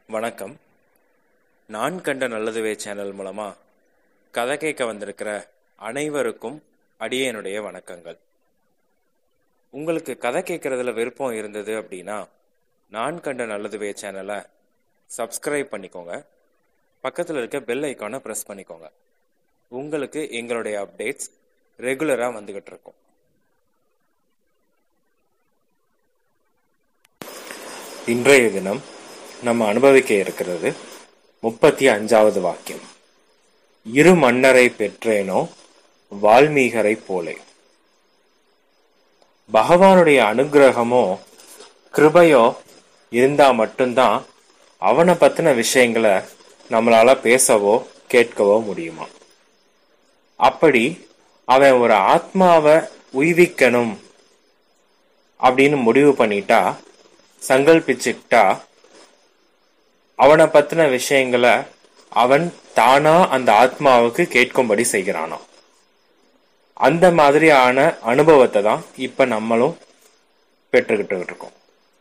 வணக்கம் நான் கண்ட நல்லதுவே சேனல் மூலமா கதை கேட்க வந்திருக்கிற அனைவருக்கும் அடியேனுடைய வணக்கங்கள் உங்களுக்கு கதை கேட்கறதுல விருப்பம் இருந்தது அப்படின்னா நான் கண்ட நல்லதுவே சேனலை சப்ஸ்கிரைப் பண்ணிக்கோங்க பக்கத்தில் இருக்க பெல் ஐக்கானை ப்ரெஸ் பண்ணிக்கோங்க உங்களுக்கு எங்களுடைய அப்டேட்ஸ் ரெகுலராக வந்துகிட்டு இருக்கும் இன்றைய தினம் நம்ம அனுபவிக்க இருக்கிறது முப்பத்தி அஞ்சாவது வாக்கியம் இரு மன்னரை பெற்றேனோ வால்மீகரை போலே பகவானுடைய அனுகிரகமோ கிருபையோ இருந்தா மட்டும்தான் அவனை பத்தின விஷயங்களை நம்மளால பேசவோ கேட்கவோ முடியுமா அப்படி அவன் ஒரு ஆத்மாவை உய்விக்கணும் அப்படின்னு முடிவு பண்ணிட்டா சங்கல்பிச்சுக்கிட்டா அவனை பத்தின விஷயங்களை அவன் தானா அந்த ஆத்மாவுக்கு கேட்கும்படி செய்கிறானாம் அந்த மாதிரியான அனுபவத்தை தான் இப்ப நம்மளும் பெற்றுக்கிட்டு இருக்கோம்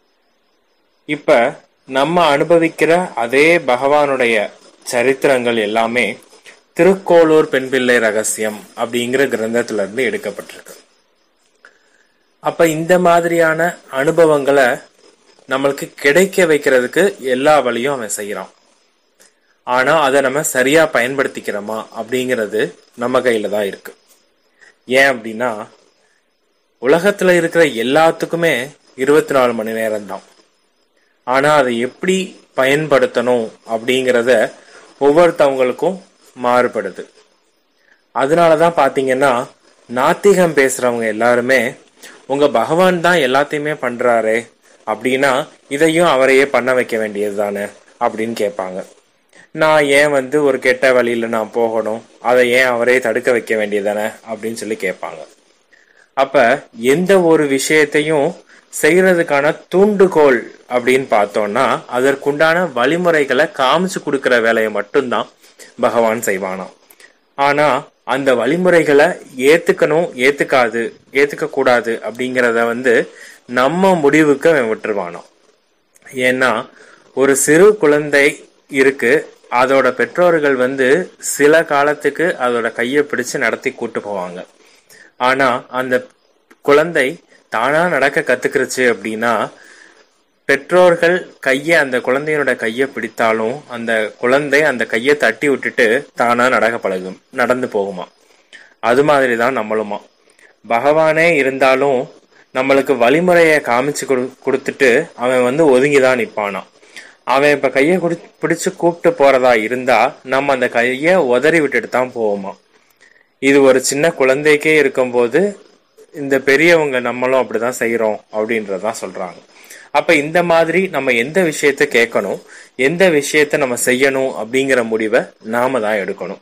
இப்ப நம்ம அனுபவிக்கிற அதே பகவானுடைய சரித்திரங்கள் எல்லாமே திருக்கோளூர் பெண் பிள்ளை ரகசியம் அப்படிங்கிற கிரந்தத்துல இருந்து எடுக்கப்பட்டிருக்கு அப்ப இந்த மாதிரியான அனுபவங்களை நம்மளுக்கு கிடைக்க வைக்கிறதுக்கு எல்லா வழியும் அவன் செய்யறான் ஆனா அதை நம்ம சரியா பயன்படுத்திக்கிறோமா அப்படிங்கிறது நம்ம கையில தான் இருக்கு ஏன் அப்படின்னா உலகத்துல இருக்கிற எல்லாத்துக்குமே இருபத்தி நாலு மணி நேரம் தான் ஆனா அதை எப்படி பயன்படுத்தணும் அப்படிங்கிறத ஒவ்வொருத்தவங்களுக்கும் மாறுபடுது அதனாலதான் பாத்தீங்கன்னா நாத்திகம் பேசுறவங்க எல்லாருமே உங்க பகவான் தான் எல்லாத்தையுமே பண்றாரே அப்படின்னா இதையும் அவரையே பண்ண வைக்க வேண்டியது தானே அப்படின்னு கேட்பாங்க நான் ஏன் வந்து ஒரு கெட்ட வழியில நான் போகணும் அதை ஏன் அவரே தடுக்க வைக்க வேண்டியதானே அப்படின்னு சொல்லி கேட்பாங்க அப்ப எந்த ஒரு விஷயத்தையும் செய்யறதுக்கான தூண்டுகோல் அப்படின்னு பார்த்தோம்னா அதற்குண்டான வழிமுறைகளை காமிச்சு கொடுக்கிற வேலையை மட்டும்தான் பகவான் செய்வானாம் ஆனா அந்த வழிமுறைகளை ஏத்துக்கணும் ஏத்துக்காது ஏத்துக்க கூடாது அப்படிங்கிறத வந்து நம்ம முடிவுக்கு அவன் விட்டுருவானாம் ஏன்னா ஒரு சிறு குழந்தை இருக்கு அதோட பெற்றோர்கள் வந்து சில காலத்துக்கு அதோட கையை பிடிச்சு நடத்தி கூட்டு போவாங்க ஆனா அந்த குழந்தை தானா நடக்க கத்துக்கிருச்சு அப்படின்னா பெற்றோர்கள் கையை அந்த குழந்தையோட கையை பிடித்தாலும் அந்த குழந்தை அந்த கையை தட்டி விட்டுட்டு தானா நடக்க பழகும் நடந்து போகுமா அது மாதிரி தான் நம்மளுமா பகவானே இருந்தாலும் நம்மளுக்கு வழிமுறையை காமிச்சு கொடு கொடுத்துட்டு அவன் வந்து ஒதுங்கி தான் நிற்பானான் அவன் இப்ப கையை குடி பிடிச்சு கூப்பிட்டு போறதா இருந்தா நம்ம அந்த கையை உதறி விட்டுட்டு தான் போவோமா இது ஒரு சின்ன குழந்தைக்கே இருக்கும்போது இந்த பெரியவங்க நம்மளும் அப்படிதான் செய்யறோம் அப்படின்றதான் சொல்றாங்க அப்ப இந்த மாதிரி நம்ம எந்த விஷயத்த கேட்கணும் எந்த விஷயத்த நம்ம செய்யணும் அப்படிங்கிற முடிவை நாம தான் எடுக்கணும்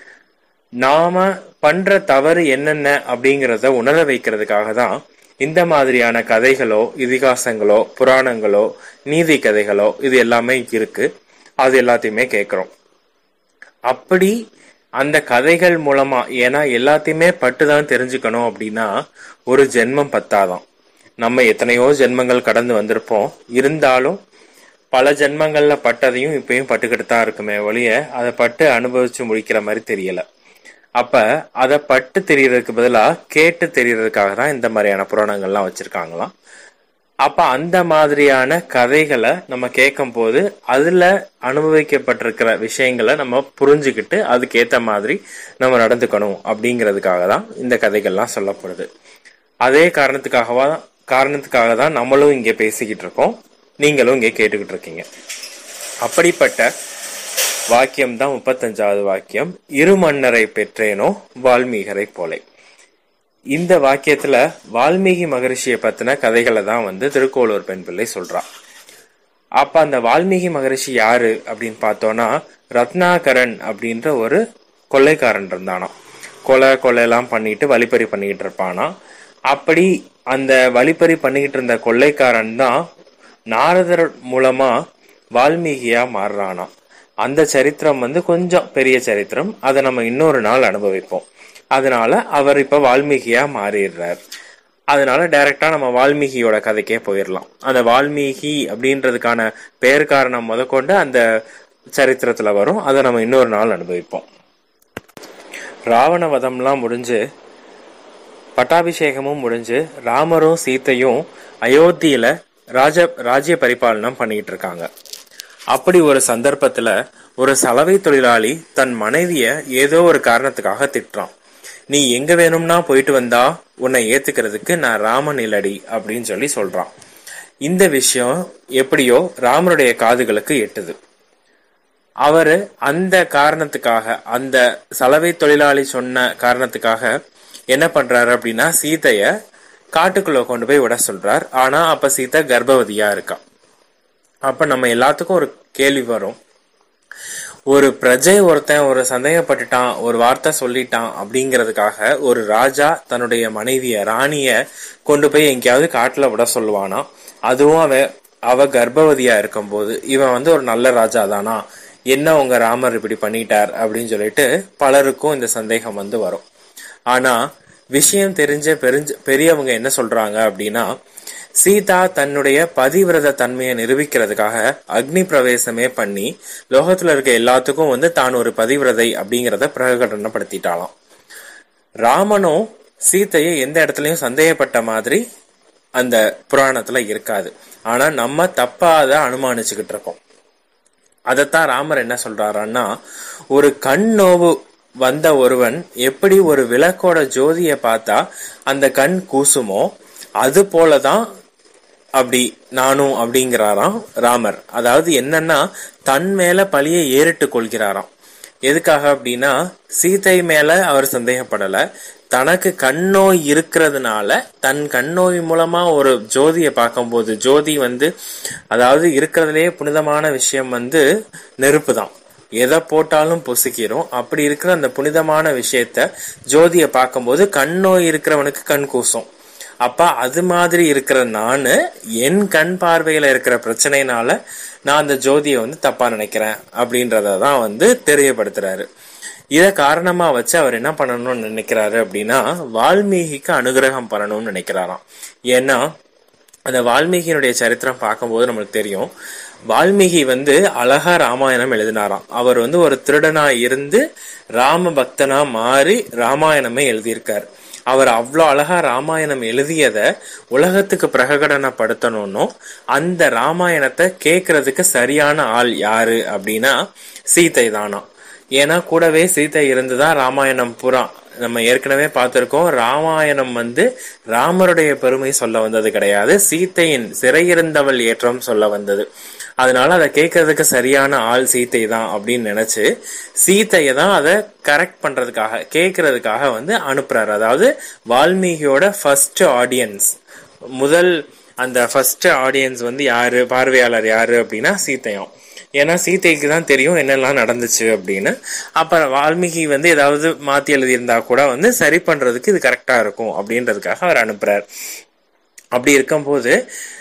நாம பண்ற தவறு என்னென்ன அப்படிங்கிறத உணர வைக்கிறதுக்காக தான் இந்த மாதிரியான கதைகளோ இதிகாசங்களோ புராணங்களோ நீதி கதைகளோ இது எல்லாமே இருக்கு அது எல்லாத்தையுமே கேட்கிறோம் அப்படி அந்த கதைகள் மூலமா ஏன்னா எல்லாத்தையுமே பட்டுதான் தெரிஞ்சுக்கணும் அப்படின்னா ஒரு ஜென்மம் பத்தாதான் நம்ம எத்தனையோ ஜென்மங்கள் கடந்து வந்திருப்போம் இருந்தாலும் பல ஜென்மங்கள்ல பட்டதையும் இப்பயும் பட்டுக்கிட்டு தான் இருக்குமே ஒழிய அதை பட்டு அனுபவிச்சு முடிக்கிற மாதிரி தெரியல அப்ப அதை பட்டு தெரியறதுக்கு பதிலா கேட்டு தெரியறதுக்காக தான் இந்த மாதிரியான புராணங்கள்லாம் வச்சிருக்காங்களாம் அப்ப அந்த மாதிரியான கதைகளை நம்ம கேட்கும் போது அதுல அனுபவிக்கப்பட்டிருக்கிற விஷயங்களை நம்ம புரிஞ்சுக்கிட்டு அதுக்கேத்த மாதிரி நம்ம நடந்துக்கணும் அப்படிங்கிறதுக்காக தான் இந்த கதைகள்லாம் சொல்லப்படுது அதே காரணத்துக்காகவா காரணத்துக்காக தான் நம்மளும் இங்க பேசிக்கிட்டு இருக்கோம் நீங்களும் இங்கே கேட்டுக்கிட்டு இருக்கீங்க அப்படிப்பட்ட வாக்கியம் தான் முப்பத்தஞ்சாவது வாக்கியம் இரு மன்னரை பெற்றேனோ வால்மீகரை போலே இந்த வாக்கியத்துல வால்மீகி மகரிஷியை பத்தின கதைகளை தான் வந்து திருக்கோளூர் பெண் பிள்ளை சொல்றா அப்ப அந்த வால்மீகி மகரிஷி யாரு அப்படின்னு பார்த்தோம்னா ரத்னாகரன் அப்படின்ற ஒரு கொள்ளைக்காரன் இருந்தானாம் கொலை கொலை எல்லாம் பண்ணிட்டு வழிப்பறி பண்ணிக்கிட்டு இருப்பானா அப்படி அந்த வழிப்பறி பண்ணிக்கிட்டு இருந்த கொள்ளைக்காரன் தான் நாரதர் மூலமா வால்மீகியா மாறுறானாம் அந்த சரித்திரம் வந்து கொஞ்சம் பெரிய சரித்திரம் அதை நம்ம இன்னொரு நாள் அனுபவிப்போம் அதனால அவர் இப்ப வால்மீகியா மாறிடுறார் அதனால டைரக்டா நம்ம வால்மீகியோட கதைக்கே போயிடலாம் அந்த வால்மீகி அப்படின்றதுக்கான பெயர் காரணம் முதற்கொண்டு அந்த சரித்திரத்துல வரும் அதை நம்ம இன்னொரு நாள் அனுபவிப்போம் ராவண வதம்லாம் முடிஞ்சு பட்டாபிஷேகமும் முடிஞ்சு ராமரும் சீத்தையும் அயோத்தியில ராஜ ராஜ்ய பரிபாலனம் பண்ணிட்டு இருக்காங்க அப்படி ஒரு சந்தர்ப்பத்துல ஒரு சலவை தொழிலாளி தன் மனைவிய ஏதோ ஒரு காரணத்துக்காக திட்டுறான் நீ எங்க வேணும்னா போயிட்டு வந்தா உன்னை ஏத்துக்கிறதுக்கு நான் ராமன் இல்லடி அப்படின்னு சொல்லி சொல்றான் இந்த விஷயம் எப்படியோ ராமருடைய காதுகளுக்கு எட்டுது அவரு அந்த காரணத்துக்காக அந்த சலவை தொழிலாளி சொன்ன காரணத்துக்காக என்ன பண்றாரு அப்படின்னா சீதைய காட்டுக்குள்ள கொண்டு போய் விட சொல்றார் ஆனா அப்ப சீதை கர்ப்பவதியா இருக்கா அப்ப நம்ம எல்லாத்துக்கும் ஒரு கேள்வி வரும் ஒரு பிரஜை ஒருத்தன் ஒரு சந்தேகப்பட்டுட்டான் ஒரு வார்த்தை சொல்லிட்டான் அப்படிங்கிறதுக்காக ஒரு ராஜா தன்னுடைய மனைவிய ராணிய கொண்டு போய் எங்கேயாவது காட்டுல விட சொல்லுவானா அதுவும் அவ அவ கர்ப்பவதியா இருக்கும்போது இவன் வந்து ஒரு நல்ல ராஜா தானா என்ன உங்க ராமர் இப்படி பண்ணிட்டார் அப்படின்னு சொல்லிட்டு பலருக்கும் இந்த சந்தேகம் வந்து வரும் ஆனா விஷயம் தெரிஞ்ச பெருஞ்ச பெரியவங்க என்ன சொல்றாங்க அப்படின்னா சீதா தன்னுடைய பதிவிரத தன்மையை நிரூபிக்கிறதுக்காக அக்னி பிரவேசமே பண்ணி லோகத்துல இருக்க எல்லாத்துக்கும் வந்து தான் ஒரு பதிவிரதை அப்படிங்கிறத பிரகடனப்படுத்திட்டாலாம் ராமனும் சீத்தையை எந்த இடத்துலயும் சந்தேகப்பட்ட மாதிரி அந்த புராணத்துல இருக்காது ஆனா நம்ம தப்பா அதை அனுமானிச்சுக்கிட்டு இருக்கோம் அதைத்தான் ராமர் என்ன சொல்றாருன்னா ஒரு கண் நோவு வந்த ஒருவன் எப்படி ஒரு விளக்கோட ஜோதியை பார்த்தா அந்த கண் கூசுமோ அது போலதான் அப்படி நானும் அப்படிங்கிறாராம் ராமர் அதாவது என்னன்னா தன் மேல பழியை ஏறிட்டு கொள்கிறாராம் எதுக்காக அப்படின்னா சீதை மேல அவர் சந்தேகப்படல தனக்கு கண்ணோய் இருக்கிறதுனால தன் கண்ணோய் மூலமா ஒரு ஜோதியை பார்க்கும்போது ஜோதி வந்து அதாவது இருக்கிறதுலயே புனிதமான விஷயம் வந்து நெருப்பு தான் எதை போட்டாலும் பொசுக்கிறோம் அப்படி இருக்கிற அந்த புனிதமான விஷயத்த ஜோதியை பார்க்கும்போது கண் நோய் இருக்கிறவனுக்கு கண் கூசும் அப்ப அது மாதிரி இருக்கிற நானு என் கண் பார்வையில இருக்கிற பிரச்சனைனால நான் அந்த ஜோதியை வந்து தப்பா நினைக்கிறேன் அப்படின்றத தான் வந்து தெரியப்படுத்துறாரு இத காரணமா வச்சு அவர் என்ன பண்ணணும்னு நினைக்கிறாரு அப்படின்னா வால்மீகிக்கு அனுகிரகம் பண்ணணும்னு நினைக்கிறாராம் ஏன்னா அந்த வால்மீகியினுடைய சரித்திரம் பார்க்கும்போது நம்மளுக்கு தெரியும் வால்மீகி வந்து அழகா ராமாயணம் எழுதினாராம் அவர் வந்து ஒரு திருடனா இருந்து ராம பக்தனா மாறி ராமாயணமே எழுதியிருக்காரு அவர் அவ்வளோ அழகா ராமாயணம் எழுதியத உலகத்துக்கு பிரகடனப்படுத்தணும்னு அந்த ராமாயணத்தை கேட்கறதுக்கு சரியான ஆள் யாரு அப்படின்னா சீதை தானா ஏன்னா கூடவே சீதை இருந்துதான் ராமாயணம் புறா நம்ம ஏற்கனவே பார்த்திருக்கோம் ராமாயணம் வந்து ராமருடைய பெருமை சொல்ல வந்தது கிடையாது சீத்தையின் சிறையிருந்தவள் ஏற்றம் சொல்ல வந்தது அதனால அதை கேட்கறதுக்கு சரியான ஆள் சீத்தை தான் அப்படின்னு நினைச்சு சீத்தையை தான் அதை கரெக்ட் பண்றதுக்காக கேட்கறதுக்காக வந்து அனுப்புறாரு அதாவது வால்மீகியோட ஃபர்ஸ்ட் ஆடியன்ஸ் முதல் அந்த ஃபர்ஸ்ட் ஆடியன்ஸ் வந்து யாரு பார்வையாளர் யாரு அப்படின்னா சீத்தையும் ஏன்னா சீதைக்கு தான் தெரியும் என்னெல்லாம் நடந்துச்சு அப்படின்னு அப்ப வால்மீகி வந்து ஏதாவது மாத்தி எழுதியிருந்தா கூட வந்து சரி பண்றதுக்கு இது கரெக்டா இருக்கும் அப்படின்றதுக்காக அவர் அனுப்புறார் அப்படி இருக்கும்போது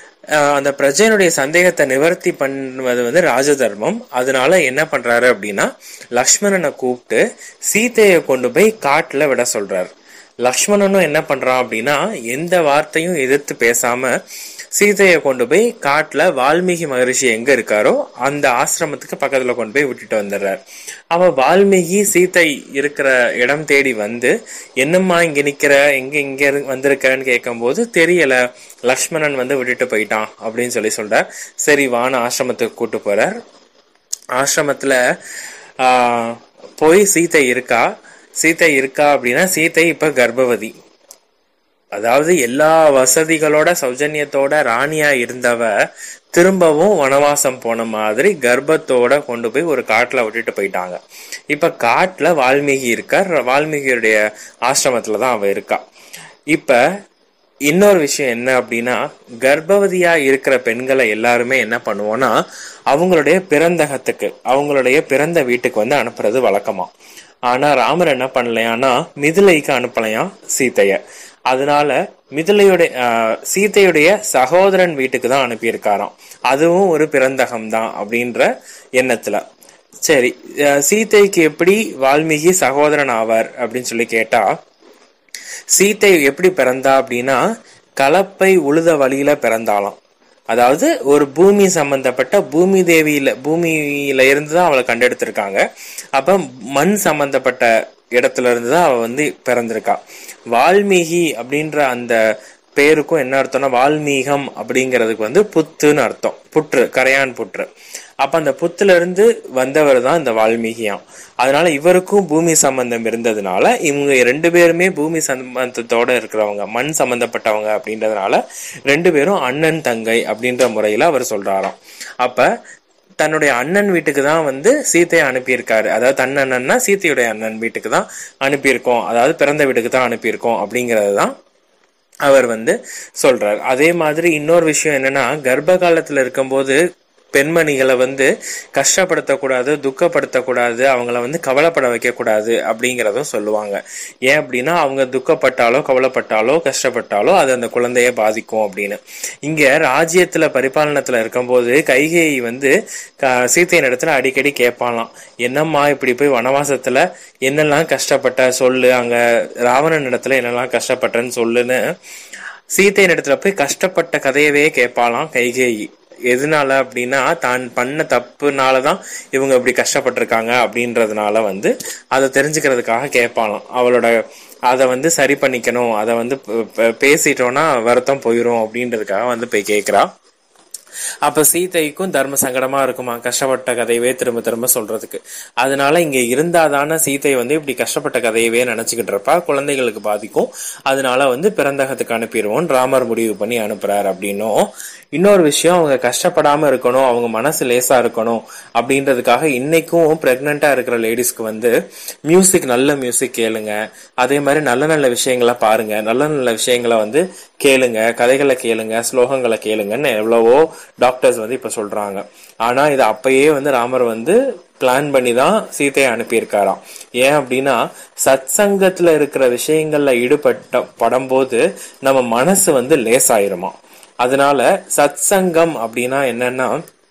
அந்த பிரஜையினுடைய சந்தேகத்தை நிவர்த்தி பண்ணுவது வந்து ராஜதர்மம் அதனால என்ன பண்றாரு அப்படின்னா லக்ஷ்மணனை கூப்பிட்டு சீதையை கொண்டு போய் காட்டுல விட சொல்றாரு லக்ஷ்மணனும் என்ன பண்றான் அப்படின்னா எந்த வார்த்தையும் எதிர்த்து பேசாம சீதையை கொண்டு போய் காட்டுல வால்மீகி மகரிஷி எங்க இருக்காரோ அந்த ஆசிரமத்துக்கு பக்கத்துல கொண்டு போய் விட்டுட்டு வந்துடுறார் அவ வால்மீகி சீதை இருக்கிற இடம் தேடி வந்து என்னம்மா இங்க நிக்கிற எங்க இங்க வந்திருக்கன்னு கேட்கும் போது தெரியல லக்ஷ்மணன் வந்து விட்டுட்டு போயிட்டான் அப்படின்னு சொல்லி சொல்றார் சரி வான ஆசிரமத்துக்கு கூட்டு போறார் ஆசிரமத்துல ஆஹ் போய் சீதை இருக்கா சீதை இருக்கா அப்படின்னா சீதை இப்ப கர்ப்பவதி அதாவது எல்லா வசதிகளோட சௌஜன்யத்தோட ராணியா இருந்தவ திரும்பவும் வனவாசம் போன மாதிரி கர்ப்பத்தோட கொண்டு போய் ஒரு காட்டுல விட்டுட்டு போயிட்டாங்க இப்ப காட்டுல வால்மீகி இருக்கார் வால்மீகியுடைய ஆசிரமத்துல தான் அவ இருக்கா இப்ப இன்னொரு விஷயம் என்ன அப்படின்னா கர்ப்பவதியா இருக்கிற பெண்களை எல்லாருமே என்ன பண்ணுவோம்னா அவங்களுடைய பிறந்தகத்துக்கு அவங்களுடைய பிறந்த வீட்டுக்கு வந்து அனுப்புறது வழக்கமா ஆனா ராமர் என்ன பண்ணலையானா மிதிலைக்கு அனுப்பலையாம் சீதைய அதனால மிதிலையுடைய சீதையுடைய சகோதரன் வீட்டுக்கு தான் அனுப்பியிருக்காராம் அதுவும் ஒரு பிறந்தகம் தான் அப்படின்ற எண்ணத்துல சரி சீதைக்கு எப்படி வால்மீகி சகோதரன் ஆவார் அப்படின்னு சொல்லி கேட்டா சீத்தை எப்படி பிறந்தா அப்படின்னா கலப்பை உழுத வழியில பிறந்தாளாம் அதாவது ஒரு பூமி சம்பந்தப்பட்ட பூமி தேவியில பூமியில இருந்து தான் அவளை கண்டெடுத்திருக்காங்க அப்ப மண் சம்பந்தப்பட்ட இடத்துல இருந்து தான் அவ வந்து பிறந்திருக்கா வால்மீகி அப்படின்ற அந்த பேருக்கும் என்ன அர்த்தம்னா வால்மீகம் அப்படிங்கிறதுக்கு வந்து புத்துன்னு அர்த்தம் புற்று கரையான் புற்று அப்ப அந்த புத்துல இருந்து வந்தவர் தான் இந்த வால்மீகியாம் அதனால இவருக்கும் பூமி சம்பந்தம் இருந்ததுனால இவங்க ரெண்டு பேருமே பூமி சம்பந்தத்தோட இருக்கிறவங்க மண் சம்பந்தப்பட்டவங்க அப்படின்றதுனால ரெண்டு பேரும் அண்ணன் தங்கை அப்படின்ற முறையில அவர் சொல்றாராம் அப்ப தன்னுடைய அண்ணன் வீட்டுக்கு தான் வந்து சீத்தையை அனுப்பியிருக்காரு அதாவது தன் அண்ணன்னா சீத்தையுடைய அண்ணன் வீட்டுக்கு தான் அனுப்பியிருக்கோம் அதாவது பிறந்த வீட்டுக்கு தான் அனுப்பியிருக்கோம் அப்படிங்கிறது தான் அவர் வந்து சொல்றார் அதே மாதிரி இன்னொரு விஷயம் என்னன்னா கர்ப்ப காலத்துல இருக்கும்போது பெண்மணிகளை வந்து கஷ்டப்படுத்தக்கூடாது துக்கப்படுத்தக்கூடாது அவங்கள வந்து கவலைப்பட வைக்கக்கூடாது அப்படிங்கிறதும் சொல்லுவாங்க ஏன் அப்படின்னா அவங்க துக்கப்பட்டாலோ கவலைப்பட்டாலோ கஷ்டப்பட்டாலோ அது அந்த குழந்தைய பாதிக்கும் அப்படின்னு இங்க ராஜ்யத்துல பரிபாலனத்துல இருக்கும்போது கைகேயி வந்து சீத்தையின் இடத்துல அடிக்கடி கேட்பாலாம் என்னம்மா இப்படி போய் வனவாசத்துல என்னெல்லாம் கஷ்டப்பட்ட சொல்லு அங்க ராவணன் இடத்துல என்னெல்லாம் கஷ்டப்பட்டன்னு சொல்லுன்னு சீத்தையின் இடத்துல போய் கஷ்டப்பட்ட கதையவே கேட்பாலாம் கைகேயி எதனால அப்படின்னா தான் பண்ண தப்புனாலதான் இவங்க இப்படி கஷ்டப்பட்டிருக்காங்க அப்படின்றதுனால வந்து அதை தெரிஞ்சுக்கிறதுக்காக கேட்பாலாம் அவளோட அதை வந்து சரி பண்ணிக்கணும் அதை வந்து பேசிட்டோம்னா வருத்தம் போயிடும் அப்படின்றதுக்காக வந்து போய் கேட்கிறா அப்ப சீதைக்கும் தர்ம சங்கடமா இருக்குமா கஷ்டப்பட்ட கதையவே திரும்ப திரும்ப சொல்றதுக்கு அதனால இங்க இருந்தாதான சீதை வந்து இப்படி கஷ்டப்பட்ட கதையவே நினைச்சுக்கிட்டு இருப்பா குழந்தைகளுக்கு பாதிக்கும் அதனால வந்து பிறந்தகத்துக்கு அனுப்பிடுவோம் ராமர் முடிவு பண்ணி அனுப்புறாரு அப்படின்னும் இன்னொரு விஷயம் அவங்க கஷ்டப்படாம இருக்கணும் அவங்க மனசு லேசா இருக்கணும் அப்படின்றதுக்காக இன்னைக்கும் பிரெக்னெண்டா இருக்கிற லேடிஸ்க்கு வந்து மியூசிக் நல்ல மியூசிக் கேளுங்க அதே மாதிரி நல்ல நல்ல விஷயங்களை பாருங்க நல்ல நல்ல விஷயங்களை வந்து கேளுங்க கதைகளை கேளுங்க ஸ்லோகங்களை கேளுங்கன்னு எவ்வளவோ டாக்டர்ஸ் வந்து இப்ப சொல்றாங்க ஆனா இது அப்பயே வந்து ராமர் வந்து பிளான் பண்ணி தான் சீதையை அனுப்பியிருக்காராம் ஏன் அப்படின்னா சத் சங்கத்துல இருக்கிற விஷயங்கள்ல ஈடுபட்ட படும்போது நம்ம மனசு வந்து லேசாயிருமா அதனால சத் சங்கம் அப்படின்னா என்னன்னா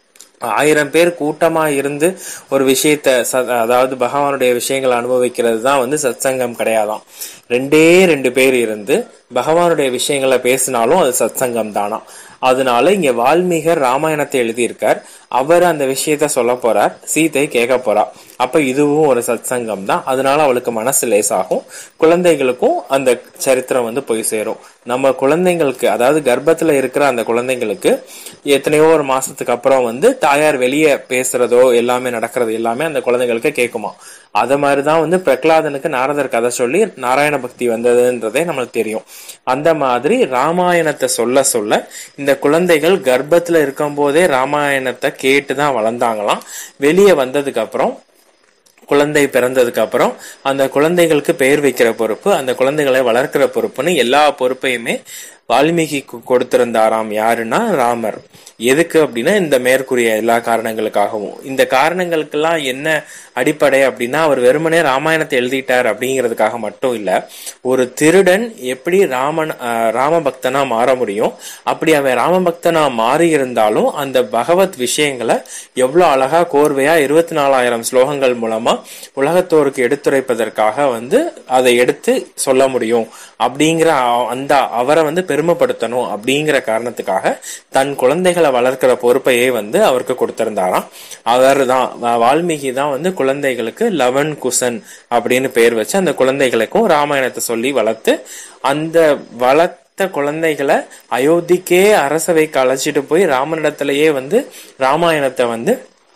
ஆயிரம் பேர் கூட்டமா இருந்து ஒரு விஷயத்த அதாவது பகவானுடைய விஷயங்களை அனுபவிக்கிறது தான் வந்து சத் சங்கம் கிடையாதாம் ரெண்டே ரெண்டு பேர் இருந்து பகவானுடைய விஷயங்களை பேசினாலும் அது சத் சங்கம் தானா அதனால இங்க வால்மீகர் ராமாயணத்தை எழுதியிருக்கார் அவர் அந்த விஷயத்த சொல்ல போறார் சீதை கேட்க போறா அப்ப இதுவும் ஒரு சத் சங்கம் தான் அதனால அவளுக்கு மனசு லேசாகும் குழந்தைகளுக்கும் அந்த சரித்திரம் வந்து போய் சேரும் நம்ம குழந்தைங்களுக்கு அதாவது கர்ப்பத்துல இருக்கிற அந்த குழந்தைங்களுக்கு எத்தனையோ ஒரு மாசத்துக்கு அப்புறம் வந்து தாயார் வெளியே பேசுறதோ எல்லாமே நடக்கிறது எல்லாமே அந்த குழந்தைகளுக்கு கேட்குமா அத மாதிரிதான் வந்து பிரகலாதனுக்கு நாரதர் கதை சொல்லி நாராயண பக்தி வந்ததுன்றதே நம்மளுக்கு தெரியும் அந்த மாதிரி ராமாயணத்தை சொல்ல சொல்ல இந்த குழந்தைகள் கர்ப்பத்துல இருக்கும் போதே ராமாயணத்தை கேட்டுதான் வளர்ந்தாங்களாம் வெளியே வந்ததுக்கு அப்புறம் குழந்தை பிறந்ததுக்கு அப்புறம் அந்த குழந்தைகளுக்கு பெயர் வைக்கிற பொறுப்பு அந்த குழந்தைகளை வளர்க்கிற பொறுப்புன்னு எல்லா பொறுப்பையுமே வால்மீகி கொடுத்திருந்தாராம் யாருன்னா ராமர் எதுக்கு அப்படின்னா இந்த மேற்கூறிய எல்லா காரணங்களுக்காகவும் இந்த காரணங்களுக்கெல்லாம் என்ன அடிப்படை அப்படின்னா அவர் வெறுமனே ராமாயணத்தை எழுதிட்டார் அப்படிங்கிறதுக்காக மட்டும் இல்ல ஒரு திருடன் எப்படி ராமன் ராமபக்தனா மாற முடியும் அப்படி அவன் ராமபக்தனா மாறி இருந்தாலும் அந்த பகவத் விஷயங்களை எவ்வளவு அழகா கோர்வையா இருபத்தி நாலாயிரம் ஸ்லோகங்கள் மூலமா உலகத்தோருக்கு எடுத்துரைப்பதற்காக வந்து அதை எடுத்து சொல்ல முடியும் அப்படிங்கிற அந்த அவரை வந்து பெருமைப்படுத்தணும் அப்படிங்கிற காரணத்துக்காக தன் குழந்தைகளை வளர்க்கிற பொறுப்பையே வந்து அவருக்கு கொடுத்திருந்தாராம் அவர் தான் வால்மீகி தான் வந்து குழந்தைகளுக்கு லவன் குசன் அப்படின்னு பேர் வச்சு அந்த குழந்தைகளுக்கும் ராமாயணத்தை சொல்லி வளர்த்து அந்த வளர்த்த குழந்தைகளை அயோத்திக்கே அரசவைக்கு அழைச்சிட்டு போய் ராமனிடத்திலேயே வந்து ராமாயணத்தை வந்து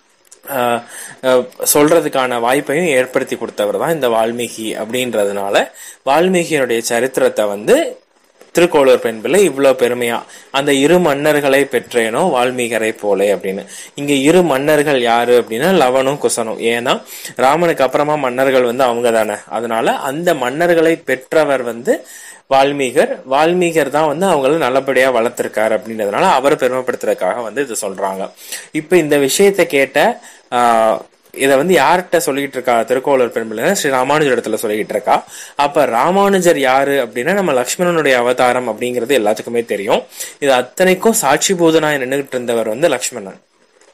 சொல்றதுக்கான வாய்ப்பையும் ஏற்படுத்தி கொடுத்தவர் தான் இந்த வால்மீகி அப்படின்றதுனால வால்மீகியினுடைய சரித்திரத்தை வந்து திருக்கோளூர் பெண் பிள்ளை இவ்வளவு பெருமையா அந்த இரு மன்னர்களை பெற்றேனோ வால்மீகரை போலே அப்படின்னு இங்க இரு மன்னர்கள் யாரு அப்படின்னா லவனும் குசனும் ஏன்னா ராமனுக்கு அப்புறமா மன்னர்கள் வந்து அவங்க தானே அதனால அந்த மன்னர்களை பெற்றவர் வந்து வால்மீகர் வால்மீகர் தான் வந்து அவங்கள நல்லபடியா வளர்த்திருக்காரு அப்படின்றதுனால அவரை பெருமைப்படுத்துறதுக்காக வந்து இது சொல்றாங்க இப்ப இந்த விஷயத்த கேட்ட ஆஹ் இதை வந்து யார்கிட்ட சொல்லிட்டு இருக்கா திருக்கோளூர் பெரும்பிள்ளை ஸ்ரீ ராமானுஜர் இடத்துல சொல்லிட்டு இருக்கா அப்ப ராமானுஜர் யாரு அப்படின்னா நம்ம லக்ஷ்மணனுடைய அவதாரம் அப்படிங்கிறது எல்லாத்துக்குமே தெரியும் இது அத்தனைக்கும் சாட்சி பூதனாய் நின்றுகிட்டு இருந்தவர் வந்து லக்ஷ்மணன்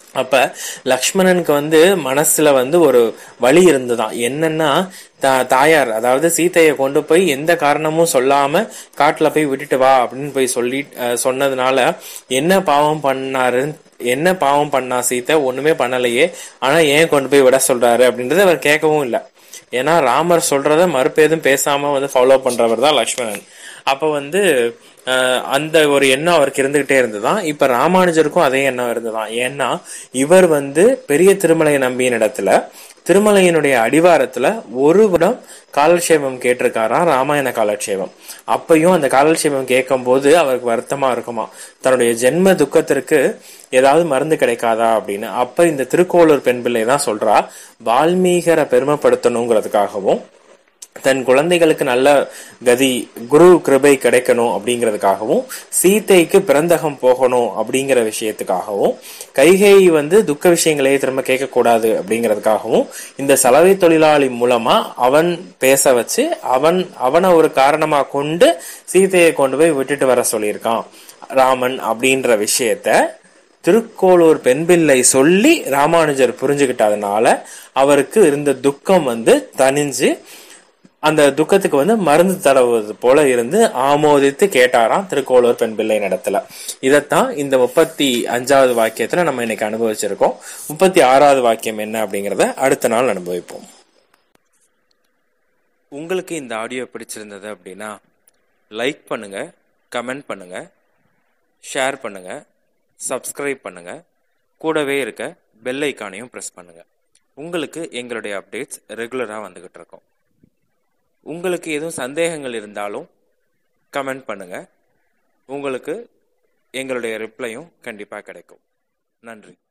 அப்ப லக்ஷ்மணனுக்கு வந்து மனசுல வந்து ஒரு வழி இருந்துதான் என்னன்னா தா- தாயார் அதாவது சீதையை கொண்டு போய் எந்த காரணமும் சொல்லாம காட்டுல போய் விட்டுட்டு வா அப்படின்னு போய் சொல்லி அஹ், சொன்னதுனால என்ன பாவம் பண்ணாரு என்ன பாவம் பண்ணா சீதை ஒண்ணுமே பண்ணலையே ஆனா ஏன் கொண்டு போய் விட சொல்றாரு அப்படின்றத அவர் கேட்கவும் இல்லை ஏன்னா ராமர் சொல்றத மறுபேதும் பேசாம வந்து ஃபாலோ பண்றவர் தான் லக்ஷ்மணன் அப்ப வந்து அஹ், அந்த ஒரு எண்ணம் அவருக்கு இருந்துகிட்டே இருந்துதான் இப்ப ராமானுஜருக்கும் அதே எண்ணம் இருந்துதான் ஏன்னா இவர் வந்து பெரிய திருமலையை நம்பியின் இடத்துல திருமலையினுடைய அடிவாரத்துல ஒரு வருடம் காலட்சேபம் கேட்டிருக்காராம் ராமாயண காலட்சேபம் அப்பையும் அந்த காலட்சேபம் கேட்கும் போது அவருக்கு வருத்தமா இருக்குமா தன்னுடைய ஜென்ம துக்கத்திற்கு ஏதாவது மருந்து கிடைக்காதா அப்படின்னு அப்ப இந்த திருக்கோளூர் பெண் பிள்ளை தான் சொல்றா வால்மீகரை பெருமைப்படுத்தணுங்கிறதுக்காகவும் தன் குழந்தைகளுக்கு நல்ல கதி குரு கிருபை கிடைக்கணும் அப்படிங்கிறதுக்காகவும் சீதைக்கு பிறந்தகம் போகணும் அப்படிங்கிற விஷயத்துக்காகவும் கைகை வந்து துக்க விஷயங்களையே திரும்ப கேட்கக்கூடாது அப்படிங்கிறதுக்காகவும் இந்த சலவை தொழிலாளி மூலமா அவன் பேச வச்சு அவன் அவனை ஒரு காரணமா கொண்டு சீதையை கொண்டு போய் விட்டுட்டு வர சொல்லியிருக்கான் ராமன் அப்படின்ற விஷயத்த திருக்கோளூர் பெண் பிள்ளை சொல்லி ராமானுஜர் புரிஞ்சுக்கிட்டதுனால அவருக்கு இருந்த துக்கம் வந்து தணிஞ்சு அந்த துக்கத்துக்கு வந்து மருந்து தடவுவது போல இருந்து ஆமோதித்து கேட்டாராம் திருக்கோளூர் பெண் பிள்ளை இடத்துல இதைத்தான் இந்த முப்பத்தி அஞ்சாவது வாக்கியத்துல நம்ம இன்னைக்கு அனுபவிச்சிருக்கோம் முப்பத்தி ஆறாவது வாக்கியம் என்ன அப்படிங்கறத அடுத்த நாள் அனுபவிப்போம் உங்களுக்கு இந்த ஆடியோ பிடிச்சிருந்தது அப்படின்னா லைக் பண்ணுங்க கமெண்ட் பண்ணுங்க ஷேர் பண்ணுங்க சப்ஸ்கிரைப் பண்ணுங்க கூடவே இருக்க பெல் ஐக்கானையும் ப்ரெஸ் பண்ணுங்க உங்களுக்கு எங்களுடைய அப்டேட்ஸ் ரெகுலராக வந்துகிட்டு இருக்கும் உங்களுக்கு எதுவும் சந்தேகங்கள் இருந்தாலும் கமெண்ட் பண்ணுங்க உங்களுக்கு எங்களுடைய ரிப்ளையும் கண்டிப்பாக கிடைக்கும் நன்றி